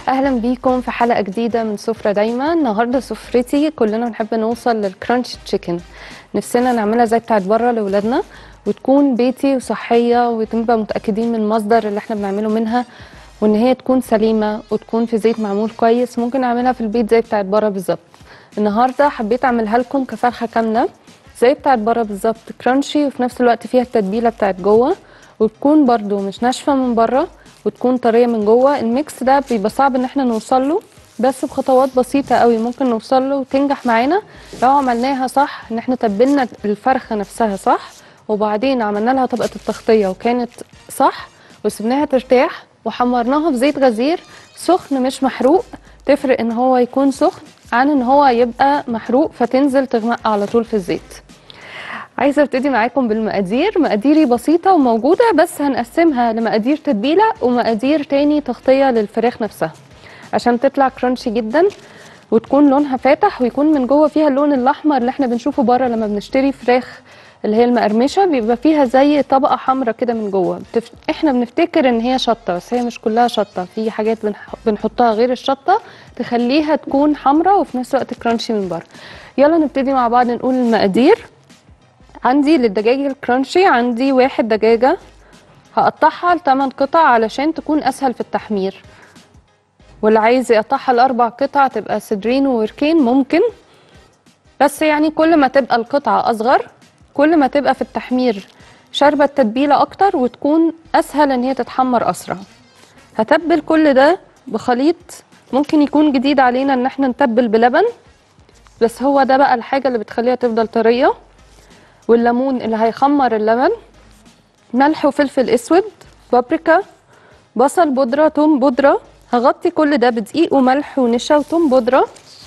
اهلا بيكم في حلقه جديده من سفره دايما النهارده سفرتي كلنا بنحب نوصل للكرانش تشيكن نفسنا نعملها زي بتاعت بره لاولادنا وتكون بيتي وصحيه ونبقى متاكدين من المصدر اللي احنا بنعمله منها وان هي تكون سليمه وتكون في زيت معمول كويس ممكن نعملها في البيت زي بتاعت بره بالظبط النهارده حبيت اعملها لكم كفرخه كامله زي بتاعت بره بالظبط كرانشي وفي نفس الوقت فيها التتبيله بتاعت جوه وتكون برده مش ناشفه من بره وتكون طريه من جوه الميكس ده بيبقى صعب ان احنا نوصل له بس بخطوات بسيطه قوي ممكن نوصل له وتنجح معانا لو عملناها صح ان احنا تبلنا الفرخه نفسها صح وبعدين عملنا لها طبقه التغطيه وكانت صح وسبناها ترتاح وحمرناها في زيت غزير سخن مش محروق تفرق ان هو يكون سخن عن ان هو يبقى محروق فتنزل تغمق على طول في الزيت عايزه ابتدي معاكم بالمقادير مقاديري بسيطه وموجوده بس هنقسمها لمقادير تتبيله ومقادير تاني تغطيه للفراخ نفسها عشان تطلع كرانشي جدا وتكون لونها فاتح ويكون من جوه فيها اللون الاحمر اللي احنا بنشوفه بره لما بنشتري فراخ اللي هي المقرمشه بيبقى فيها زي طبقه حمراء كده من جوه بتف... احنا بنفتكر ان هي شطه بس هي مش كلها شطه في حاجات بنح... بنحطها غير الشطه تخليها تكون حمراء وفي نفس الوقت كرانشي من بره يلا نبتدي مع بعض نقول المقادير عندي للدجاج الكرانشي عندي واحد دجاجة هقطعها لتمن قطع علشان تكون أسهل في التحمير واللي عايز يقطعها لأربع قطع تبقى صدرين ووركين ممكن بس يعني كل ما تبقى القطعة أصغر كل ما تبقى في التحمير شاربة التتبيلة أكتر وتكون أسهل إن هي تتحمر أسرع هتبل كل ده بخليط ممكن يكون جديد علينا إن احنا نتبل بلبن بس هو ده بقى الحاجة اللي بتخليها تفضل طرية والليمون اللي هيخمر اللبن ملح وفلفل اسود بابريكا بصل بودره توم بودره هغطي كل ده بدقيق وملح ونشا وتوم بودره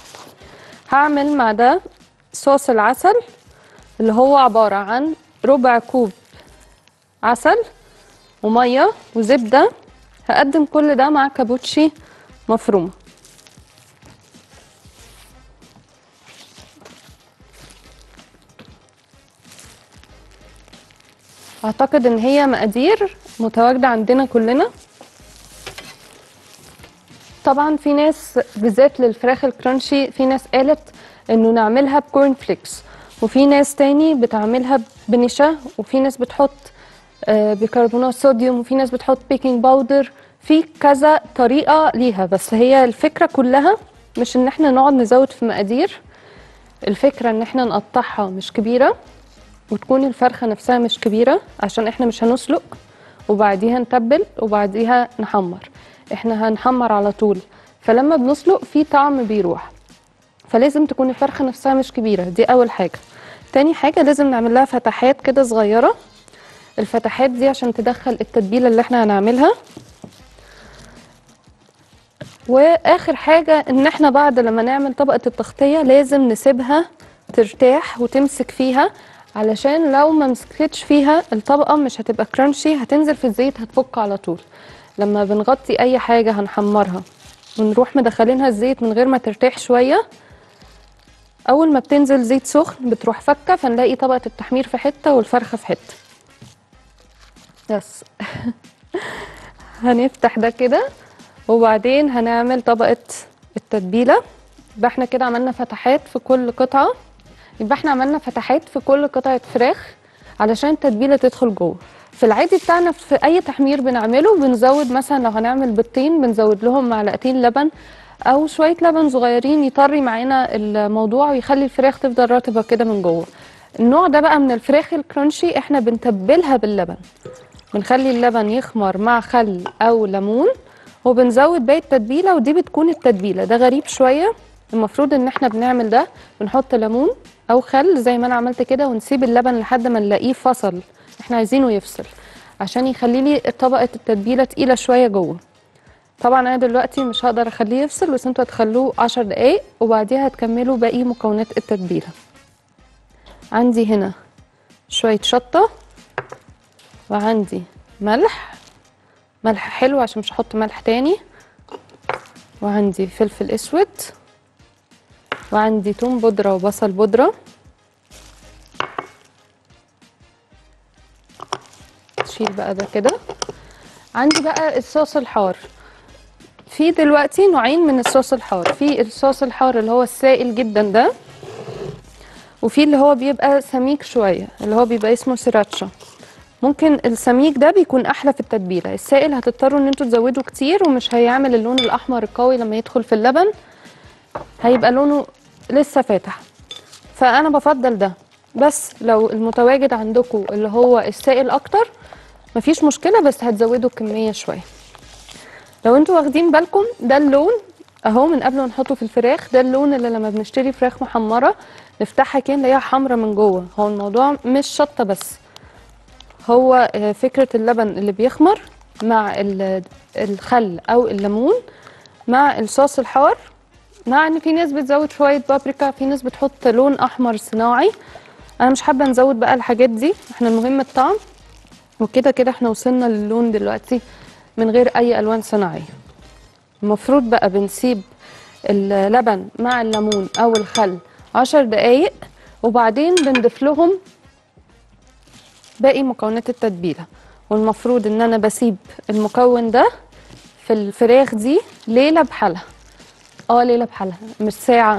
هعمل مع ده صوص العسل اللي هو عباره عن ربع كوب عسل وميه وزبده هقدم كل ده مع كابوتشي مفرومه اعتقد ان هي مقادير متواجده عندنا كلنا طبعا في ناس بالذات للفراخ الكرانشي في ناس قالت انه نعملها بكورن فليكس وفي ناس تاني بتعملها بنشا وفي ناس بتحط آه، بيكربونات صوديوم وفي ناس بتحط بيكنج باودر في كذا طريقه ليها بس هي الفكره كلها مش ان احنا نقعد نزود في مقادير الفكره ان احنا نقطعها مش كبيره وتكون الفرخة نفسها مش كبيرة عشان احنا مش هنسلق وبعديها نتبل وبعديها نحمر احنا هنحمر على طول فلما بنسلق في طعم بيروح فلازم تكون الفرخة نفسها مش كبيرة دي أول حاجة تاني حاجة لازم نعمل لها فتحات كده صغيرة الفتحات دي عشان تدخل التتبيلة اللي احنا هنعملها واخر حاجة ان احنا بعد لما نعمل طبقة التغطية لازم نسيبها ترتاح وتمسك فيها علشان لو ما مسكتش فيها الطبقه مش هتبقى كرانشي هتنزل في الزيت هتفك على طول لما بنغطي اي حاجه هنحمرها ونروح مدخلينها الزيت من غير ما ترتاح شويه اول ما بتنزل زيت سخن بتروح فكه فنلاقي طبقه التحمير في حته والفرخه في حته بس هنفتح ده كده وبعدين هنعمل طبقه التتبيله يبقى احنا كده عملنا فتحات في كل قطعه يبقى احنا عملنا فتحات في كل قطعه فراخ علشان التتبيله تدخل جوه في العادي بتاعنا في اي تحمير بنعمله بنزود مثلا لو هنعمل بيضتين بنزود لهم معلقتين لبن او شويه لبن صغيرين يطري معانا الموضوع ويخلي الفراخ تفضل رطبه كده من جوه النوع ده بقى من الفراخ الكرانشي احنا بنتبلها باللبن بنخلي اللبن يخمر مع خل او ليمون وبنزود باقي التتبيله ودي بتكون التتبيله ده غريب شويه المفروض ان احنا بنعمل ده بنحط ليمون او خل زي ما انا عملت كده ونسيب اللبن لحد ما نلاقيه فصل احنا عايزينه يفصل عشان يخلي لي طبقه التتبيله تقيله شويه جوه طبعا انا دلوقتي مش هقدر اخليه يفصل بس انتوا هتخلوه 10 دقايق وبعديها هتكملوا باقي مكونات التتبيله عندي هنا شويه شطه وعندي ملح ملح حلو عشان مش هحط ملح تاني وعندي فلفل اسود وعندي توم بودرة وبصل بودرة شيل بقى ده كده عندي بقى الصوص الحار في دلوقتي نوعين من الصوص الحار في الصوص الحار اللي هو السائل جدا ده وفي اللي هو بيبقى سميك شويه اللي هو بيبقى اسمه سيراتشا ممكن السميك ده بيكون احلى في التتبيله السائل هتضطروا ان انتوا تزودوا كتير ومش هيعمل اللون الاحمر القوي لما يدخل في اللبن هيبقى لونه لسه فاتح فانا بفضل ده بس لو المتواجد عندكم اللي هو السائل اكتر مفيش مشكله بس هتزودوا الكميه شويه لو انتوا واخدين بالكم ده اللون اهو من قبل ما نحطه في الفراخ ده اللون اللي لما بنشتري فراخ محمره نفتحها كده نلاقيها حمرا من جوه هو الموضوع مش شطه بس هو آه، فكره اللبن اللي بيخمر مع ال- الخل او الليمون مع الصوص الحار مع ان في ناس بتزود شويه بابريكا في ناس بتحط لون احمر صناعي انا مش حابه نزود بقى الحاجات دي احنا المهم الطعم وكده كده احنا وصلنا للون دلوقتي من غير اي الوان صناعيه المفروض بقى بنسيب اللبن مع الليمون او الخل عشر دقايق وبعدين بنضيف لهم باقي مكونات التتبيله والمفروض ان انا بسيب المكون ده في الفراخ دي ليله بحالها اه ليله بحالها مش ساعه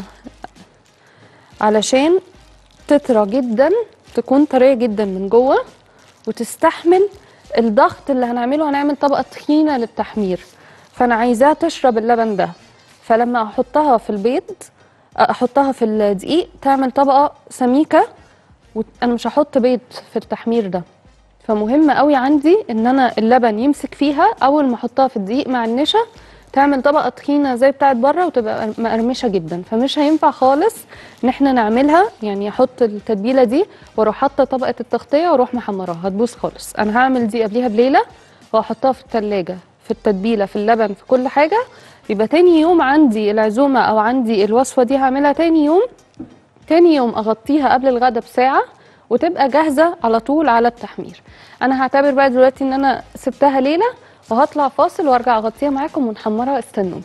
علشان تطرى جدا تكون طريه جدا من جوه وتستحمل الضغط اللي هنعمله هنعمل طبقه تخينه للتحمير فانا عايزاها تشرب اللبن ده فلما احطها في البيض احطها في الدقيق تعمل طبقه سميكه وانا مش هحط بيض في التحمير ده فمهم قوي عندي ان انا اللبن يمسك فيها اول ما احطها في الدقيق مع النشا تعمل طبقه تخينه زي بتاعت بره وتبقى مقرمشه جدا فمش هينفع خالص ان احنا نعملها يعني احط التتبيله دي واروح حاطه طبقه التغطيه واروح محمراها هتبوظ خالص انا هعمل دي قبليها بليله واحطها في التلاجة في التتبيله في اللبن في كل حاجه يبقى تاني يوم عندي العزومه او عندي الوصفه دي هعملها تاني يوم تاني يوم اغطيها قبل الغدا بساعه وتبقى جاهزه على طول على التحمير انا هعتبر بقى دلوقتي ان انا سبتها ليله وهطلع فاصل وارجع اغطيها معاكم ونحمرها استنوني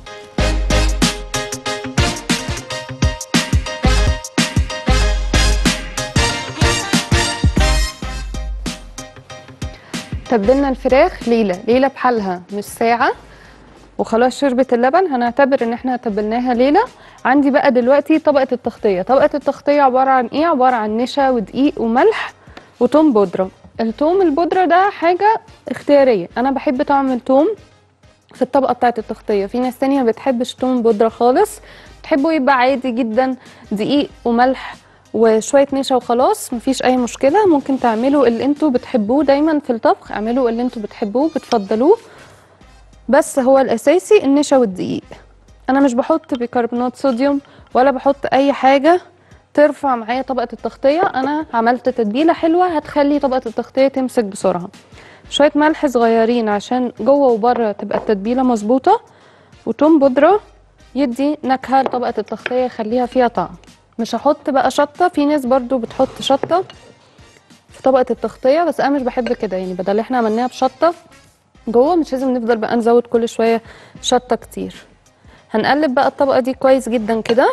تبدلنا الفراخ ليله ليله بحالها مش ساعه وخلاص شربت اللبن هنعتبر ان احنا تبلناها ليله عندي بقى دلوقتي طبقه التغطيه طبقه التغطيه عباره عن ايه عباره عن نشا ودقيق وملح وتوم بودره التوم البودره ده حاجه اختياريه انا بحب طعم التوم في الطبقه بتاعه التغطيه في ناس تانية ما بتحبش توم بودره خالص بتحبه يبقى عادي جدا دقيق وملح وشويه نشا وخلاص مفيش اي مشكله ممكن تعملوا اللي انتوا بتحبوه دايما في الطبخ اعملوا اللي انتوا بتحبوه بتفضلوه بس هو الاساسي النشا والدقيق انا مش بحط بيكربونات صوديوم ولا بحط اي حاجه ترفع معايا طبقه التغطيه انا عملت تتبيله حلوه هتخلي طبقه التغطيه تمسك بسرعه شويه ملح صغيرين عشان جوه وبره تبقى التتبيله مظبوطه وتوم بودره يدي نكهه لطبقه التغطيه يخليها فيها طعم مش هحط بقى شطه في ناس برضو بتحط شطه في طبقه التغطيه بس انا مش بحب كده يعني بدل احنا عملناها بشطه جوه مش لازم نفضل بقى نزود كل شويه شطه كتير هنقلب بقى الطبقه دي كويس جدا كده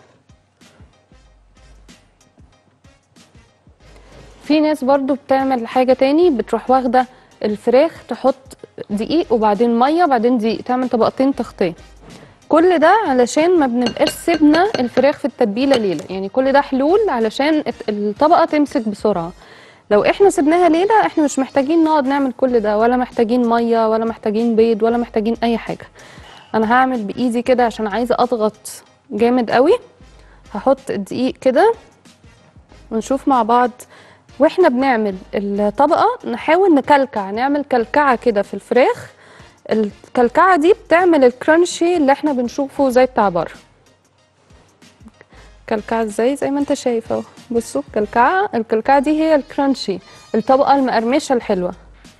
في ناس برضو بتعمل حاجه تاني بتروح واخده الفراخ تحط دقيق وبعدين ميه بعدين دقيق تعمل طبقتين تغطيه كل ده علشان ما بنبقاش سيبنا الفراخ في التتبيله ليله يعني كل ده حلول علشان الطبقه تمسك بسرعه لو احنا سيبناها ليله احنا مش محتاجين نقعد نعمل كل ده ولا محتاجين ميه ولا محتاجين بيض ولا محتاجين اي حاجه انا هعمل بايدي كده عشان عايزه اضغط جامد قوي هحط الدقيق كده ونشوف مع بعض واحنا بنعمل الطبقه نحاول نكلكع نعمل كلكعه كده في الفراخ الكلكعه دي بتعمل الكرانشي اللي احنا بنشوفه زي بتاع بره كلكعه ازاي زي ما انت شايف اهو بصوا الكلكعه الكلكعه دي هي الكرانشي الطبقه المقرمشه الحلوه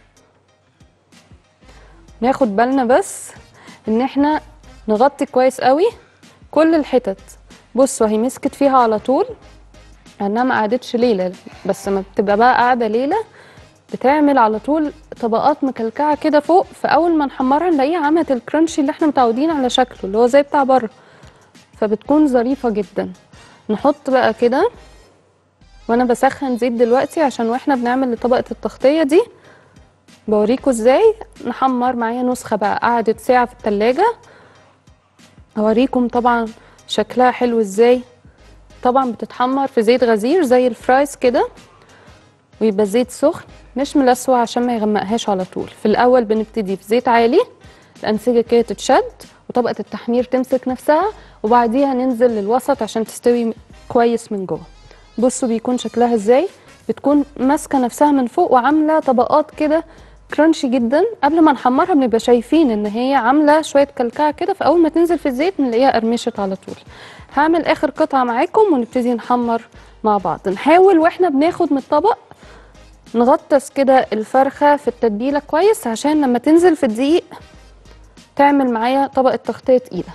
ناخد بالنا بس ان احنا نغطي كويس قوي كل الحتت بصوا هي مسكت فيها على طول انها ما قعدتش ليله بس ما بتبقى بقى قاعده ليله بتعمل على طول طبقات مكلكعه كده فوق فاول ما نحمرها نلاقيها عملت الكرانشي اللي احنا متعودين على شكله اللي هو زي بتاع بره فبتكون ظريفه جدا نحط بقى كده وانا بسخن زيت دلوقتي عشان واحنا بنعمل طبقه التغطيه دي بوريكم ازاي نحمر معايا نسخه بقى قعدت ساعه في التلاجة اوريكم طبعا شكلها حلو ازاي طبعا بتتحمر في زيت غزير زي الفرايز كده ويبقى زيت سخن مش ملسوع عشان ما يغمقهاش على طول في الاول بنبتدي في زيت عالي الانسجه كده تتشد وطبقه التحمير تمسك نفسها وبعديها ننزل للوسط عشان تستوي كويس من جوه بصوا بيكون شكلها ازاي بتكون ماسكه نفسها من فوق وعامله طبقات كده كرانشي جدا قبل ما نحمرها بنبقى شايفين ان هي عامله شويه كلكعه كده فاول ما تنزل في الزيت بنلاقيها قرمشت على طول هعمل اخر قطعه معاكم ونبتدي نحمر مع بعض نحاول واحنا بناخد من الطبق نغطس كده الفرخه في التتبيله كويس عشان لما تنزل في الدقيق تعمل معايا طبقه تغطيه تقيله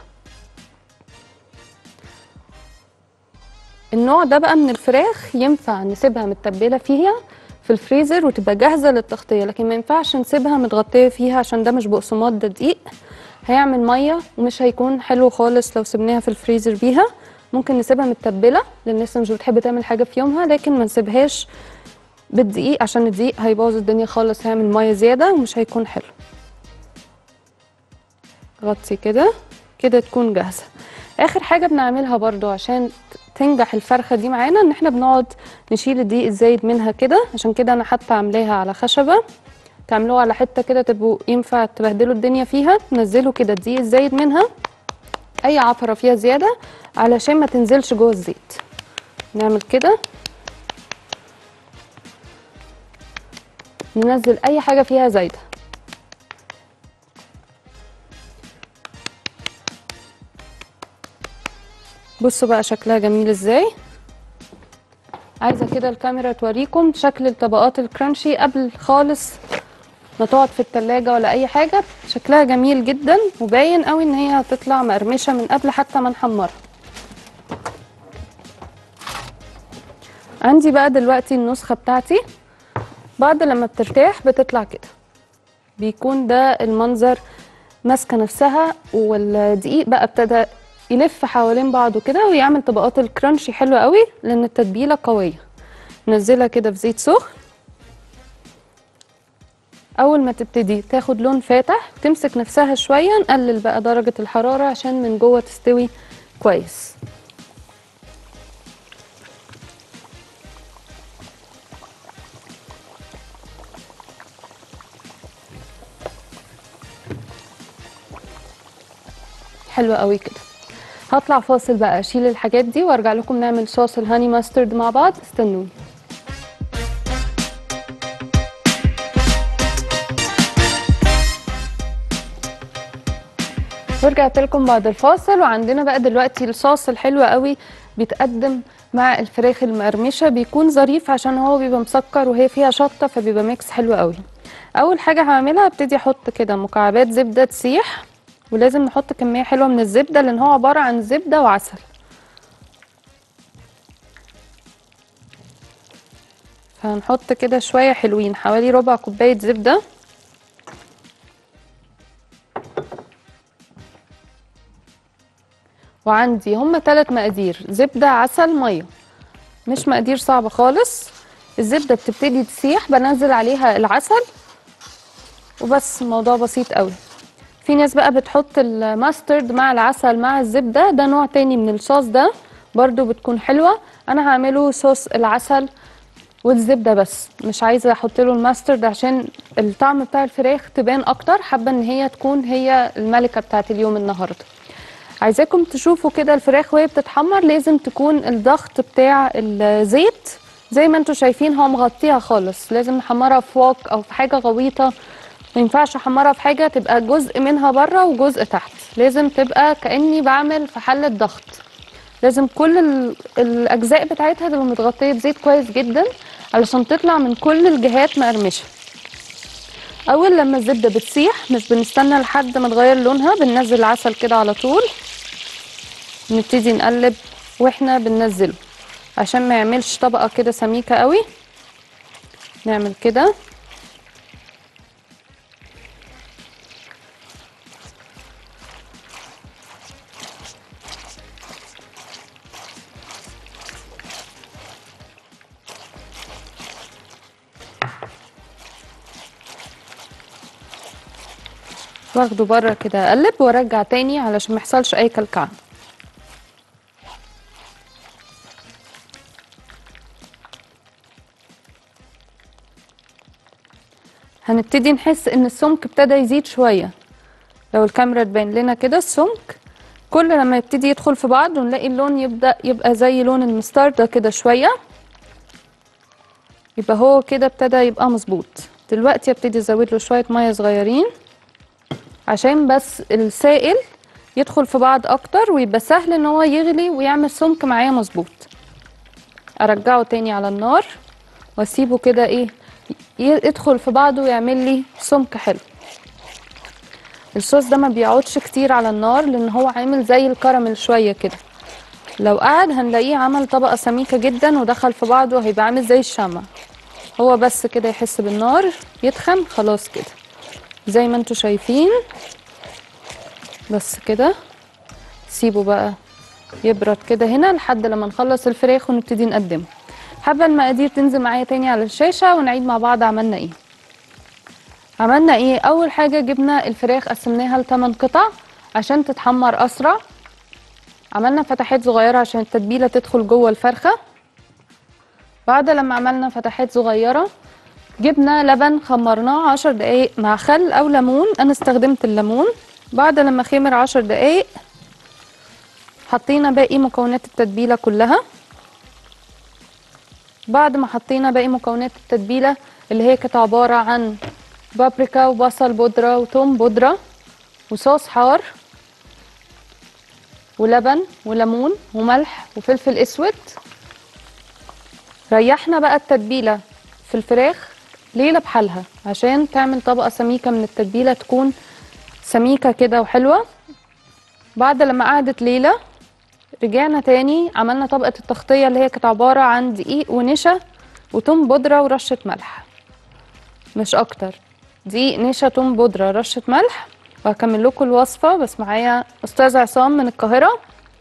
النوع ده بقى من الفراخ ينفع نسيبها متبله فيها في الفريزر وتبقى جاهزه للتغطيه لكن ما ينفعش نسيبها متغطيه فيها عشان ده مش بقسماط ده دقيق هيعمل ميه ومش هيكون حلو خالص لو سبناها في الفريزر بيها ممكن نسيبها متبله للناس اللي مش بتحب تعمل حاجه في يومها لكن ما نسيبهاش بالدقيق عشان الدقيق هيبوظ الدنيا خالص هيعمل ميه زياده ومش هيكون حلو غطي كده كده تكون جاهزه اخر حاجه بنعملها برضو عشان تنجح الفرخه دي معانا ان احنا بنقعد نشيل الدقيق الزايد منها كده عشان كده انا حتى عاملاها على خشبه تعملوها على حته كده تبقوا ينفع تبهدلوا الدنيا فيها تنزلوا كده الدقيق الزايد منها اي عفره فيها زياده علشان ما تنزلش جوه الزيت نعمل كده ننزل اي حاجه فيها زايده بصوا بقى شكلها جميل ازاي عايزه كده الكاميرا توريكم شكل الطبقات الكرانشي قبل خالص ما تقعد في التلاجة ولا اي حاجه شكلها جميل جدا وباين قوي ان هي هتطلع مقرمشه من قبل حتى ما نحمرها عندي بقى دلوقتي النسخه بتاعتي بعد لما بترتاح بتطلع كده بيكون ده المنظر ماسكه نفسها والدقيق بقى ابتدى يلف حوالين بعضه كده ويعمل طبقات الكرانشي حلوه قوي لان التتبيله قويه ننزلها كده في زيت سخن اول ما تبتدي تاخد لون فاتح تمسك نفسها شويه نقلل بقى درجه الحراره عشان من جوه تستوي كويس حلوه قوي كده هطلع فاصل بقى اشيل الحاجات دي وارجع لكم نعمل صوص الهاني ماسترد مع بعض استنوني ورجعت لكم بعد الفاصل وعندنا بقى دلوقتي الصوص الحلو قوي بيتقدم مع الفراخ المقرمشه بيكون ظريف عشان هو بيبقى مسكر وهي فيها شطه فبيبقى ميكس حلو قوي اول حاجه هعملها ابتدي احط كده مكعبات زبده تسيح ولازم نحط كميه حلوه من الزبده لان هو عباره عن زبده وعسل فهنحط كده شويه حلوين حوالي ربع كوبايه زبده وعندي هما ثلاث مقادير زبده عسل ميه مش مقادير صعبه خالص الزبده بتبتدي تسيح بنزل عليها العسل وبس الموضوع بسيط قوي في ناس بقى بتحط الماسترد مع العسل مع الزبده ده نوع تاني من الصوص ده برضو بتكون حلوه انا هعمله صوص العسل والزبده بس مش عايزه احط له الماسترد عشان الطعم بتاع الفراخ تبان اكتر حابه ان هي تكون هي الملكه بتاعت اليوم النهارده عايزاكم تشوفوا كده الفراخ وهي بتتحمر لازم تكون الضغط بتاع الزيت زي ما انتم شايفين هو مغطيها خالص لازم نحمرها في واك او في حاجه غويطه ما ينفعش احمرها في حاجه تبقى جزء منها بره وجزء تحت لازم تبقى كاني بعمل في حله ضغط لازم كل ال- الاجزاء بتاعتها تبقى متغطيه بزيت كويس جدا علشان تطلع من كل الجهات مقرمشه اول لما الزبده بتسيح مش بنستنى لحد ما تغير لونها بننزل العسل كده على طول نبتدي نقلب واحنا بننزله عشان ما يعملش طبقه كده سميكه قوي نعمل كده واخده بره كده اقلب وارجع تاني علشان ما يحصلش اي كلكعه هنبتدي نحس ان السمك ابتدى يزيد شويه لو الكاميرا تبين لنا كده السمك كل لما يبتدي يدخل في بعض ونلاقي اللون يبدا يبقى زي لون المستردة كده شويه يبقى هو كده ابتدى يبقى مظبوط دلوقتي ابتدي ازود له شويه ميه صغيرين عشان بس السائل يدخل في بعض اكتر ويبقى سهل ان هو يغلي ويعمل سمك معايا مظبوط ارجعه تاني على النار واسيبه كده ايه ي- يدخل في بعضه ويعمل لي سمك حلو الصوص ده ما بيقعدش كتير على النار لان هو عامل زي الكراميل شويه كده لو قعد هنلاقيه عمل طبقه سميكه جدا ودخل في بعضه هيبقى عامل زي الشمع هو بس كده يحس بالنار يتخن خلاص كده زي ما انتوا شايفين بس كده سيبه بقى يبرد كده هنا لحد لما نخلص الفراخ ونبتدي نقدمه حابه المقادير تنزل معايا تاني على الشاشه ونعيد مع بعض عملنا ايه عملنا ايه اول حاجه جبنا الفراخ قسمناها لثمان قطع عشان تتحمر اسرع عملنا فتحات صغيره عشان التتبيله تدخل جوه الفرخه بعد لما عملنا فتحات صغيره جبنا لبن خمرناه عشر دقايق مع خل او ليمون انا استخدمت الليمون بعد لما خمر عشر دقايق حطينا باقي مكونات التتبيله كلها بعد ما حطينا باقي مكونات التتبيله اللي هي كانت عباره عن بابريكا وبصل بودره وتوم بودره وصوص حار ولبن وليمون وملح وفلفل اسود ريحنا بقى التتبيله في الفراخ ليله بحالها عشان تعمل طبقه سميكه من التتبيله تكون سميكه كده وحلوه بعد لما قعدت ليله رجعنا تاني عملنا طبقه التغطيه اللي هي كانت عباره عن دقيق ونشا وتوم بودره ورشه ملح مش اكتر دقيق نشا توم بودره رشه ملح وهكمل لكم الوصفه بس معايا استاذ عصام من القاهره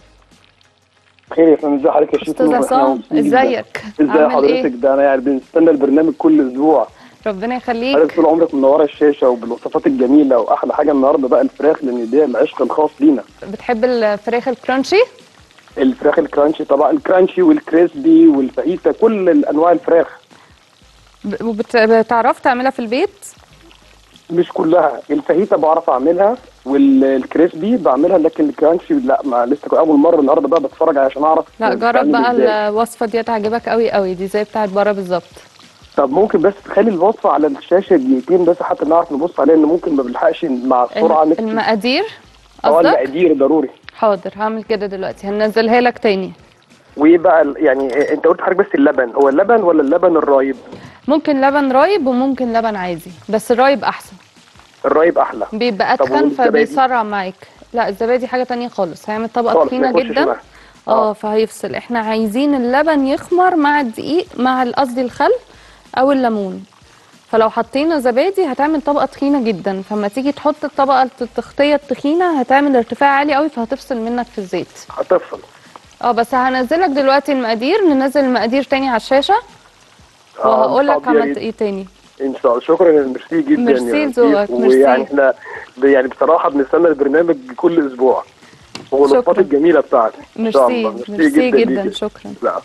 خير يا فندم ازي حضرتك يا شيخ استاذ نور؟ إحنا عصام مبسوطين جداً. ازيك ازي عامل حضرتك ايه ده انا يعني بنستنى البرنامج كل اسبوع ربنا يخليك حضرتك طول عمرك منوره الشاشه وبالوصفات الجميله واحلى حاجه النهارده بقى الفراخ لان دي العشق الخاص لينا بتحب الفراخ الكرانشي الفراخ الكرانشي طبعا الكرانشي والكريسبي والفاهيتا كل الانواع الفراخ ب- وبت- بتعرف تعملها في البيت مش كلها الفاهيتا بعرف اعملها والكريسبي بعملها لكن الكرانشي لا ما لسه اول مره النهارده بقى بتفرج عشان اعرف لا جرب بتتعمل بقى إزاي. الوصفه دي هتعجبك قوي قوي دي زي بتاعت بره بالظبط طب ممكن بس تخلي الوصفه على الشاشه دقيقتين بس حتى نعرف نبص عليها ان ممكن ما بنلحقش مع السرعه الم- نكتب المقادير اه قصدك المقادير ضروري حاضر هعمل كده دلوقتي هنزلها لك تاني وايه بقى ال- يعني إيه- انت قلت حضرتك بس اللبن هو اللبن ولا اللبن الرايب ممكن لبن رايب وممكن لبن عادي بس الرايب احسن الرايب احلى بيبقى طب اتخن والزبادي؟ فبيسرع معاك لا الزبادي حاجه تانية خالص هيعمل طبقه خالص، ما تخينه يخشش جدا معاها. اه آه. فهيفصل احنا عايزين اللبن يخمر مع الدقيق مع ال- قصدي الخل او الليمون فلو حطينا زبادي هتعمل طبقه تخينه جدا فما تيجي تحط الطبقه التغطيه التخينه هتعمل ارتفاع عالي قوي فهتفصل منك في الزيت هتفصل اه بس هنزلك دلوقتي المقادير ننزل المقادير تاني على الشاشه آه، وهقول لك طب يا عملت ريت. ايه تاني ان شاء الله شكرا يا ميرسي جدا ميرسي يا لذوقك، لطيف. ميرسي. ويعني احنا ب- يعني بصراحه بنستنى البرنامج كل اسبوع والوصفات شكرا. الجميله بتاعتك ان شاء ميرسي الله ميرسي جدا ليكي. شكرا لا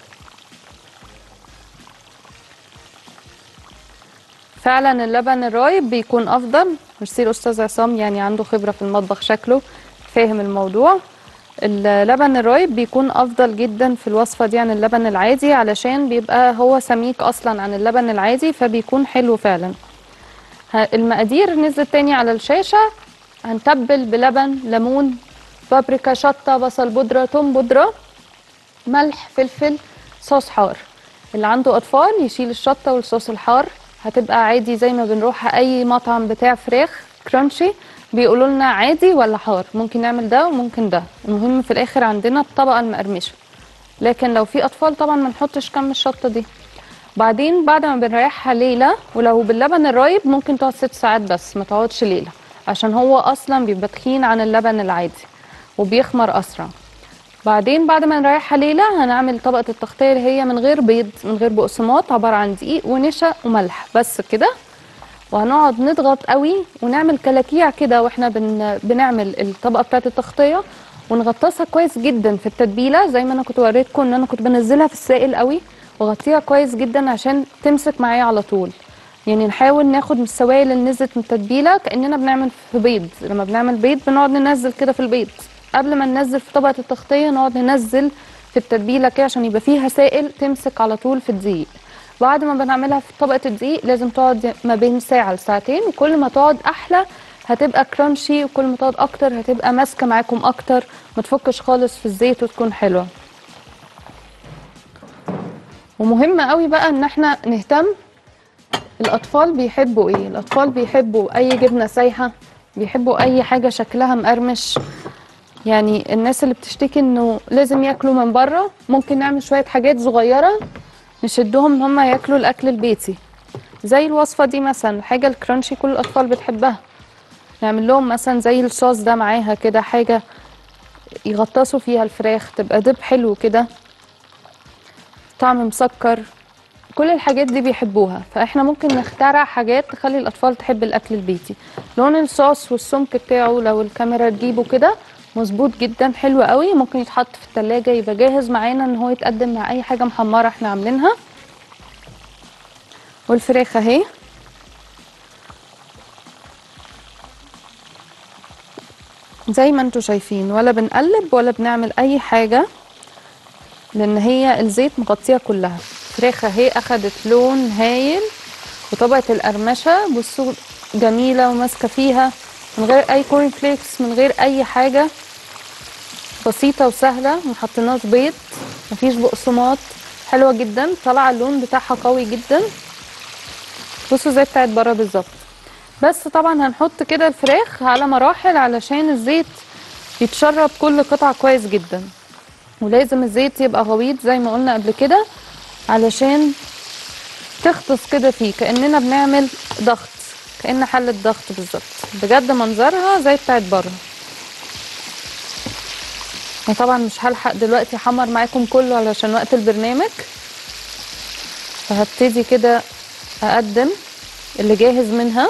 فعلا اللبن الرايب بيكون افضل ميرسي الاستاذ عصام يعني عنده خبره في المطبخ شكله فاهم الموضوع اللبن الرايب بيكون افضل جدا في الوصفه دي عن اللبن العادي علشان بيبقى هو سميك اصلا عن اللبن العادي فبيكون حلو فعلا ه- المقادير نزلت تاني على الشاشه هنتبل بلبن ليمون بابريكا شطه بصل بودره توم بودره ملح فلفل صوص حار اللي عنده اطفال يشيل الشطه والصوص الحار هتبقى عادي زي ما بنروح اي مطعم بتاع فراخ كرانشي بيقولوا لنا عادي ولا حار ممكن نعمل ده وممكن ده المهم في الاخر عندنا الطبقه المقرمشه لكن لو في اطفال طبعا ما نحطش كم الشطه دي بعدين بعد ما بنريحها ليله ولو باللبن الرايب ممكن تقعد ست ساعات بس ما تقعدش ليله عشان هو اصلا بيبقى تخين عن اللبن العادي وبيخمر اسرع بعدين بعد ما نريحها ليله هنعمل طبقه التغطيه اللي هي من غير بيض من غير بقسماط عباره عن دقيق ونشا وملح بس كده وهنقعد نضغط قوي ونعمل كلاكيع كده واحنا بن... بنعمل الطبقه بتاعه التغطيه ونغطسها كويس جدا في التتبيله زي ما انا كنت وريتكم ان انا كنت بنزلها في السائل قوي واغطيها كويس جدا عشان تمسك معايا على طول يعني نحاول ناخد من السوائل اللي نزلت من التتبيله كاننا بنعمل في بيض لما بنعمل بيض بنقعد ننزل كده في البيض قبل ما ننزل في طبقه التغطيه نقعد ننزل في التتبيله كده عشان يبقى فيها سائل تمسك على طول في الدقيق بعد ما بنعملها في طبقه الدقيق لازم تقعد ما بين ساعه لساعتين وكل ما تقعد احلى هتبقى كرانشي وكل ما تقعد اكتر هتبقى ماسكه معاكم اكتر ما تفكش خالص في الزيت وتكون حلوه ومهم قوي بقى ان احنا نهتم الاطفال بيحبوا ايه الاطفال بيحبوا اي جبنه سايحه بيحبوا اي حاجه شكلها مقرمش يعني الناس اللي بتشتكي انه لازم ياكلوا من بره ممكن نعمل شويه حاجات صغيره نشدهم ان هم ياكلوا الاكل البيتي زي الوصفه دي مثلا حاجه الكرانشي كل الاطفال بتحبها نعمل لهم مثلا زي الصوص ده معاها كده حاجه يغطسوا فيها الفراخ تبقى دب حلو كده طعم مسكر كل الحاجات دي بيحبوها فاحنا ممكن نخترع حاجات تخلي الاطفال تحب الاكل البيتي لون الصوص والسمك بتاعه لو الكاميرا تجيبه كده مظبوط جدا حلو قوي ممكن يتحط في التلاجة يبقى جاهز معانا ان هو يتقدم مع اي حاجة محمرة احنا عاملينها والفراخ اهي زي ما انتوا شايفين ولا بنقلب ولا بنعمل اي حاجة لان هي الزيت مغطية كلها الفراخ اهي اخدت لون هايل وطبقة القرمشة بصوا جميلة وماسكة فيها من غير اي كورن فليكس من غير اي حاجة بسيطة وسهلة محطناش بيض مفيش بقسماط حلوة جدا طالعة اللون بتاعها قوي جدا بصوا زي بتاعت بره بالظبط بس طبعا هنحط كده الفراخ على مراحل علشان الزيت يتشرب كل قطعة كويس جدا ولازم الزيت يبقى غويط زي ما قلنا قبل كده علشان تغطس كده فيه كأننا بنعمل ضغط كأن حلة ضغط بالظبط بجد منظرها زي بتاعت بره انا طبعا مش هلحق دلوقتي احمر معاكم كله علشان وقت البرنامج فهبتدي كده اقدم اللي جاهز منها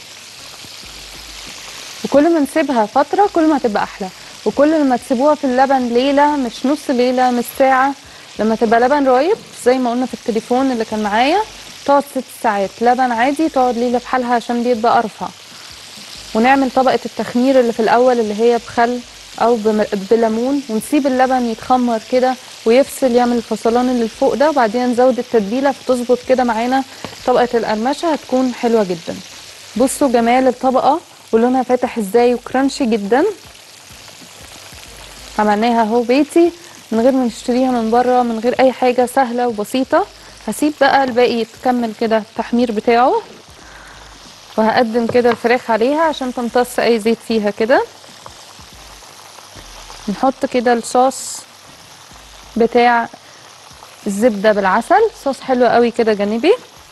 وكل ما نسيبها فتره كل ما هتبقى احلى وكل ما تسيبوها في اللبن ليله مش نص ليله مش ساعه لما تبقى لبن رايب زي ما قلنا في التليفون اللي كان معايا تقعد ست ساعات لبن عادي تقعد ليله بحالها عشان بيبقى ارفع ونعمل طبقه التخمير اللي في الاول اللي هي بخل او بم- بليمون ونسيب اللبن يتخمر كده ويفصل يعمل الفصلان اللي فوق ده وبعدين نزود التتبيله فتظبط كده معانا طبقه القرمشه هتكون حلوه جدا بصوا جمال الطبقه ولونها فاتح ازاي وكرانشي جدا عملناها اهو بيتي من غير ما نشتريها من بره من غير اي حاجه سهله وبسيطه هسيب بقى الباقي يتكمل كده التحمير بتاعه وهقدم كده الفراخ عليها عشان تمتص اي زيت فيها كده نحط كده الصوص بتاع الزبدة بالعسل صوص حلو قوي كده جانبي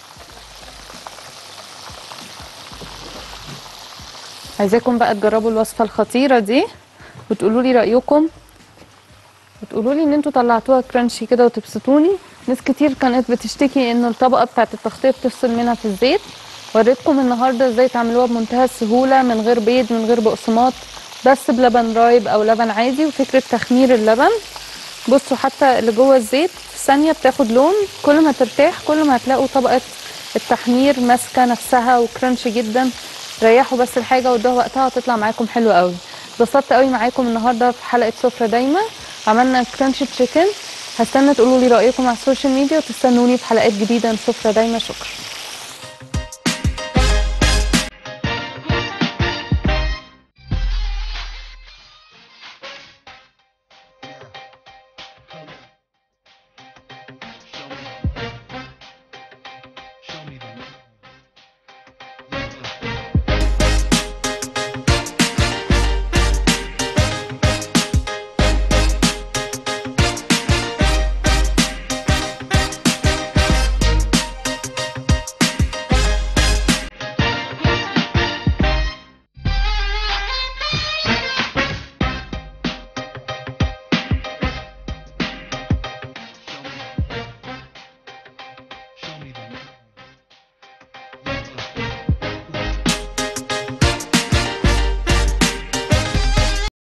عايزاكم بقى تجربوا الوصفة الخطيرة دي وتقولوا لي رأيكم وتقولوا لي ان انتوا طلعتوها كرانشي كده وتبسطوني ناس كتير كانت بتشتكي ان الطبقة بتاعت التغطية بتفصل منها في الزيت وريتكم النهارده ازاي تعملوها بمنتهى السهولة من غير بيض من غير بقسماط بس بلبن رايب او لبن عادي وفكرة تخمير اللبن بصوا حتى اللي جوه الزيت في ثانية بتاخد لون كل ما ترتاح كل ما هتلاقوا طبقة التحمير ماسكة نفسها وكرانشي جدا ريحوا بس الحاجة وادوها وقتها هتطلع معاكم حلو قوي اتبسطت قوي معاكم النهارده في حلقة سفرة دايما عملنا كرانشي تشيكن هستنى تقولوا لي رأيكم على السوشيال ميديا وتستنوني في حلقات جديدة من سفرة دايما شكرا